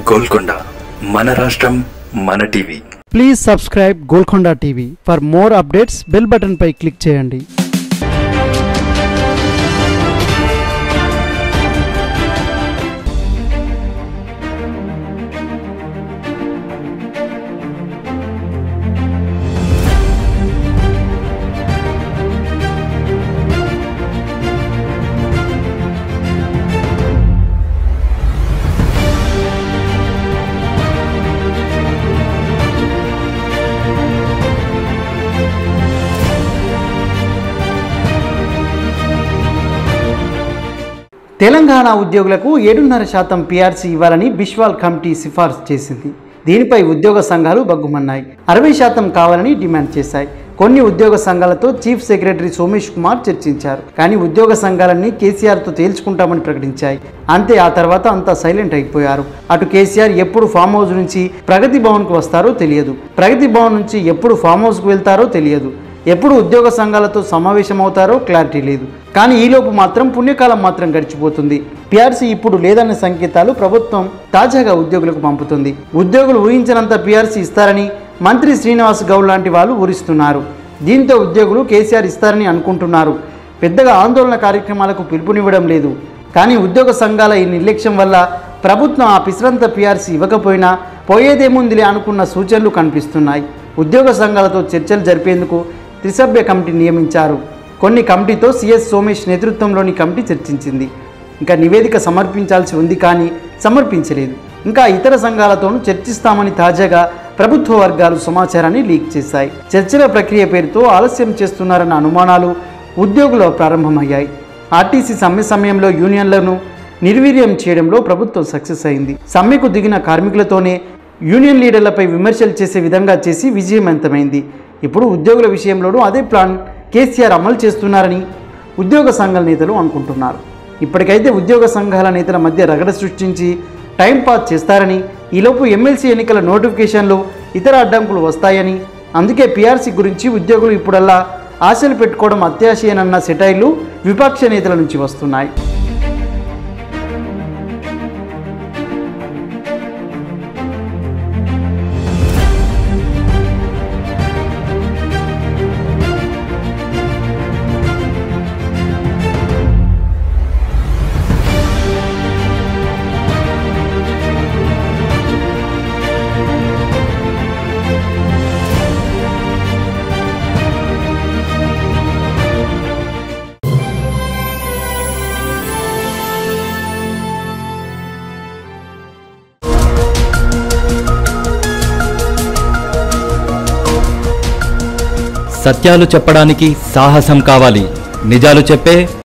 గోల్కొండ మన రాష్ట్రం మన TV please subscribe Golconda TV for more updates bell button పై క్లిక్ చేయండి తెలంగాణ ఉద్యోగులకు ఏడున్నర శాతం పీఆర్సీ ఇవ్వాలని బిశ్వాల్ కమిటీ సిఫార్సు చేసింది దీనిపై ఉద్యోగ సంఘాలు బగ్గుమన్నాయి అరవై శాతం కావాలని డిమాండ్ చేశాయి కొన్ని ఉద్యోగ సంఘాలతో చీఫ్ సెక్రటరీ సోమేష్ కుమార్ చర్చించారు కానీ ఉద్యోగ సంఘాలన్నీ కేసీఆర్తో తేల్చుకుంటామని ప్రకటించాయి అంతే ఆ తర్వాత అంతా సైలెంట్ అయిపోయారు అటు కేసీఆర్ ఎప్పుడు ఫామ్ హౌస్ నుంచి ప్రగతి భవన్కు వస్తారో తెలియదు ప్రగతి భవన్ నుంచి ఎప్పుడు ఫామ్ హౌస్కు వెళ్తారో తెలియదు ఎప్పుడు ఉద్యోగ సంఘాలతో సమావేశమవుతారో క్లారిటీ లేదు కానీ ఈలోపు మాత్రం పుణ్యకాలం మాత్రం గడిచిపోతుంది పిఆర్సీ ఇప్పుడు లేదన్న సంకేతాలు ప్రభుత్వం తాజాగా ఉద్యోగులకు పంపుతుంది ఉద్యోగులు ఊహించినంత పిఆర్సీ ఇస్తారని మంత్రి శ్రీనివాస్ గౌడ్ లాంటి వాళ్ళు ఊరిస్తున్నారు దీంతో ఉద్యోగులు కేసీఆర్ ఇస్తారని అనుకుంటున్నారు పెద్దగా ఆందోళన కార్యక్రమాలకు పిలుపునివ్వడం లేదు కానీ ఉద్యోగ సంఘాల ఈ నిర్లక్ష్యం వల్ల ప్రభుత్వం ఆ పిసరంత పిఆర్సీ ఇవ్వకపోయినా పోయేదేముందిలే అనుకున్న సూచనలు కనిపిస్తున్నాయి ఉద్యోగ సంఘాలతో చర్చలు జరిపేందుకు త్రిసభ్య కమిటీ నియమించారు కొన్ని కమిటీతో సిఎస్ సోమేష్ నేతృత్వంలోని కమిటీ చర్చించింది ఇంకా నివేదిక సమర్పించాల్సి ఉంది కానీ సమర్పించలేదు ఇంకా ఇతర సంఘాలతోనూ చర్చిస్తామని తాజాగా ప్రభుత్వ వర్గాలు సమాచారాన్ని లీక్ చేశాయి చర్చల ప్రక్రియ పేరుతో ఆలస్యం చేస్తున్నారన్న అనుమానాలు ఉద్యోగులు ప్రారంభమయ్యాయి ఆర్టీసీ సమ్మె సమయంలో యూనియన్లను నిర్వీర్యం చేయడంలో ప్రభుత్వం సక్సెస్ అయింది సమ్మెకు దిగిన కార్మికులతోనే యూనియన్ లీడర్లపై విమర్శలు చేసే విధంగా చేసి విజయవంతమైంది ఇప్పుడు ఉద్యోగుల విషయంలోనూ అదే ప్లాన్ కేసీఆర్ అమలు చేస్తున్నారని ఉద్యోగ సంఘాల నేతలు అనుకుంటున్నారు ఇప్పటికైతే ఉద్యోగ సంఘాల నేతల మధ్య రగడ సృష్టించి టైం పాస్ చేస్తారని ఈలోపు ఎమ్మెల్సీ ఎన్నికల నోటిఫికేషన్లు ఇతర అడ్డంకులు వస్తాయని అందుకే పీఆర్సీ గురించి ఉద్యోగులు ఇప్పుడల్లా ఆశలు పెట్టుకోవడం అత్యాశయనన్న సెటైర్లు విపక్ష నేతల నుంచి వస్తున్నాయి సత్యాలు చెప్పడానికి సాహసం కావాలి నిజాలు చెప్పే